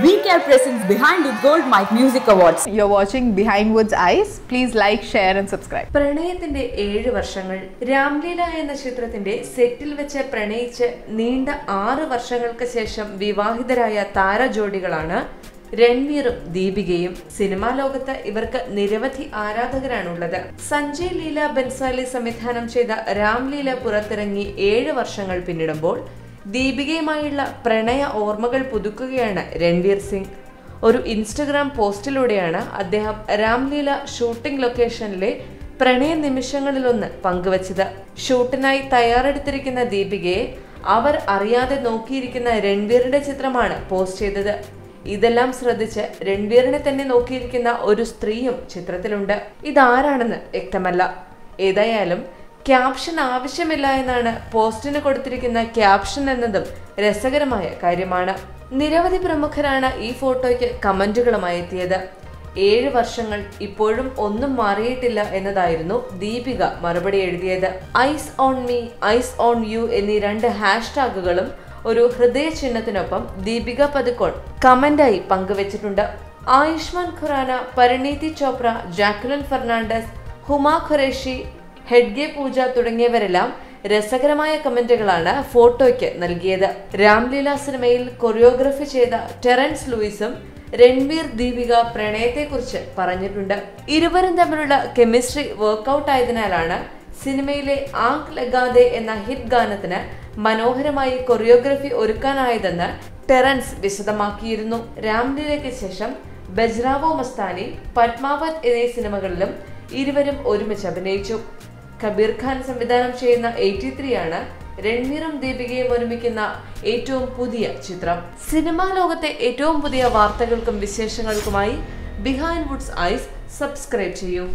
BCare presents Behind the Gold Mic Music Awards. You're watching Behind Woods Eyes. Please like, share, and subscribe. പ്രണയത്തിന്റെ ഏഴ് വർഷങ്ങൾ രാംലീല എന്ന ചിത്രത്തിന്റെ സെറ്റിൽ വെച്ച് പ്രണയിച്ച് നീണ്ട ആറ് വർഷങ്ങൾക്ക് ശേഷം വിവാഹിതരായ താരജോഡികളാണ് രൺവീറും ദീപികയും സിനിമാ ലോകത്ത് ഇവർക്ക് നിരവധി ആരാധകരാണുള്ളത് സഞ്ജയ് ലീല ബൻസാലി സംവിധാനം ചെയ്ത രാംലീല പുറത്തിറങ്ങി ഏഴ് വർഷങ്ങൾ പിന്നിടുമ്പോൾ ദീപികയുമായുള്ള പ്രണയ ഓർമ്മകൾ പുതുക്കുകയാണ് രൺവീർ സിംഗ് ഒരു ഇൻസ്റ്റഗ്രാം പോസ്റ്റിലൂടെയാണ് അദ്ദേഹം രാംലീല ഷൂട്ടിംഗ് ലൊക്കേഷനിലെ പ്രണയ നിമിഷങ്ങളിലൊന്ന് പങ്കുവച്ചത് ഷൂട്ടിനായി തയ്യാറെടുത്തിരിക്കുന്ന ദീപികയെ അവർ അറിയാതെ നോക്കിയിരിക്കുന്ന രൺവീറിന്റെ ചിത്രമാണ് പോസ്റ്റ് ചെയ്തത് ഇതെല്ലാം ശ്രദ്ധിച്ച് രൺവീറിനെ തന്നെ നോക്കിയിരിക്കുന്ന ഒരു സ്ത്രീയും ചിത്രത്തിലുണ്ട് ഇതാരാണെന്ന് വ്യക്തമല്ല ഏതായാലും ക്യാപ്ഷൻ ആവശ്യമില്ല എന്നാണ് പോസ്റ്റിന് കൊടുത്തിരിക്കുന്ന ക്യാപ്ഷൻ എന്നതും രസകരമായ കാര്യമാണ് നിരവധി പ്രമുഖരാണ് ഈ ഫോട്ടോയ്ക്ക് കമന്റുകളുമായി എത്തിയത് ഏഴ് വർഷങ്ങൾ ഇപ്പോഴും ഒന്നും മാറിയിട്ടില്ല എന്നതായിരുന്നു ദീപിക മറുപടി എഴുതിയത് eyes on me eyes on you എന്നീ രണ്ട് ഹാഷ്ടാഗുകളും ഒരു ഹൃദയ ചിഹ്നത്തിനൊപ്പം ദീപിക പതുക്കോൺ കമന്റായി പങ്കുവച്ചിട്ടുണ്ട് ആയുഷ്മാൻ ഖുറാന പരിണീതി ചോപ്ര ജാക്ലിൻ ഫെർണാണ്ടസ് ഹുമ ഖുറേഷി ഹെഡ്ഗെ പൂജ തുടങ്ങിയവരെല്ലാം രസകരമായ കമന്റുകളാണ് ഫോട്ടോയ്ക്ക് നൽകിയത് രാംലീല സിനിമയിൽ കൊറിയോഗ്രഫി ചെയ്ത ടെറൻസ് ലൂയിസും രൺവീർ ദീപിക പ്രണയത്തെക്കുറിച്ച് പറഞ്ഞിട്ടുണ്ട് ഇരുവരും തമ്മിലുള്ള കെമിസ്ട്രി വർക്കൗട്ട് ആയതിനാലാണ് സിനിമയിലെ ആങ്ക് ലഗാതെ എന്ന ഹിറ്റ് ഗാനത്തിന് മനോഹരമായി കൊറിയോഗ്രഫി ഒരുക്കാനായതെന്ന് ടെറൻസ് വിശദമാക്കിയിരുന്നു രാംലീലയ്ക്ക് ശേഷം ബജ്രാവോ മസ്താനി പത്മാവത് എന്നീ സിനിമകളിലും ഇരുവരും ഒരുമിച്ച് അഭിനയിച്ചു കബീർ ഖാൻ സംവിധാനം ചെയ്യുന്ന എയ്റ്റി ത്രീ ആണ് രൺവീറും ദീപികയും ഒരുമിക്കുന്ന ഏറ്റവും പുതിയ ചിത്രം സിനിമാ ലോകത്തെ ഏറ്റവും പുതിയ വാർത്തകൾക്കും വിശേഷങ്ങൾക്കുമായി ബിഹൈൻഡ് വുഡ്സ് ഐസ് സബ്സ്ക്രൈബ് ചെയ്യൂ